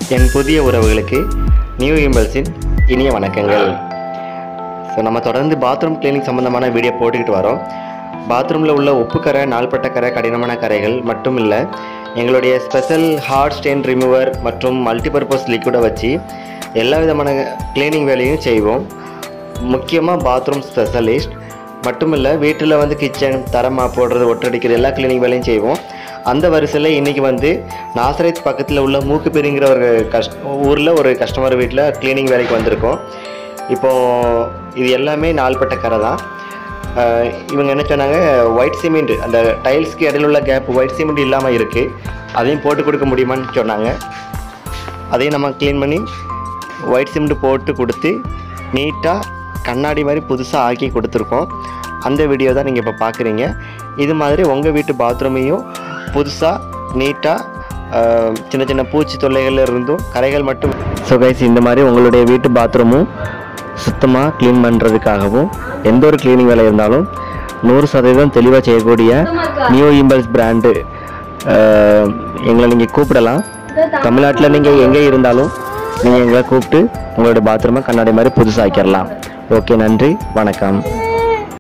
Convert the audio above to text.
என் புதிய உறவுகளுக்கு நியூ இம்பல்ஸின் இனிய வணக்கங்கள் ஸோ நம்ம தொடர்ந்து பாத்ரூம் கிளீனிங் சம்மந்தமான வீடியோ போட்டுக்கிட்டு வரோம் பாத்ரூமில் உள்ள உப்பு கரை நாள்பட்ட கரை கடினமான கரைகள் மட்டும் இல்லை எங்களுடைய ஸ்பெஷல் ஹார்ட் ஸ்டெயின் ரிமூவர் மற்றும் மல்டிபர்பஸ் லிக்விடை வச்சு எல்லா விதமான கிளீனிங் வேலையும் செய்வோம் முக்கியமாக பாத்ரூம் ஸ்பெஷலிஸ்ட் மட்டும் இல்லை வீட்டில் வந்து கிச்சன் தரமா போடுறது ஒட்டடிக்கிறது எல்லா கிளீனிங் வேலையும் செய்வோம் அந்த வரிசையில் இன்றைக்கி வந்து நாசரேத் பக்கத்தில் உள்ள மூக்கு பெருங்கிற ஒரு கஷ் ஊரில் ஒரு கஸ்டமர் வீட்டில் க்ளீனிங் வேலைக்கு வந்திருக்கோம் இப்போது இது எல்லாமே நாள்பட்ட கரை தான் ஆஹ் இவங்க என்ன சொன்னாங்க ஒயிட் சிமெண்ட் அந்த டைல்ஸ்க்கு இடையில உள்ள கேப் ஒயிட் சிமெண்ட் இல்லாமல் இருக்குது அதையும் போட்டு கொடுக்க முடியுமான்னு சொன்னாங்க அதையும் நம்ம க்ளீன் பண்ணி ஒயிட் சிமெண்ட் போட்டு கொடுத்து நீட்டாக கண்ணாடி மாதிரி புதுசாக ஆக்கி கொடுத்துருக்கோம் அந்த வீடியோ தான் நீங்கள் இப்போ பார்க்குறீங்க இது மாதிரி உங்கள் வீட்டு பாத்ரூமையும் புதுசாக நீட்டாக சின்ன சின்ன பூச்சி தொல்லைகள் இருந்தும் கரைகள் மட்டும் ஸோ கைஸ் இந்த மாதிரி உங்களுடைய வீட்டு பாத்ரூமும் சுத்தமாக க்ளீன் பண்ணுறதுக்காகவும் எந்த ஒரு க்ளீனிங் வேலை இருந்தாலும் நூறு சதவீதம் தெளிவாக செய்யக்கூடிய நியூ இம்பல்ஸ் பிராண்டு எங்களை நீங்கள் கூப்பிடலாம் தமிழ்நாட்டில் நீங்கள் எங்கே இருந்தாலும் நீங்கள் எங்களை கூப்பிட்டு உங்களோட பாத்ரூமை கண்ணாடி மாதிரி புதுசாக்கிடலாம் ஓகே நன்றி வணக்கம்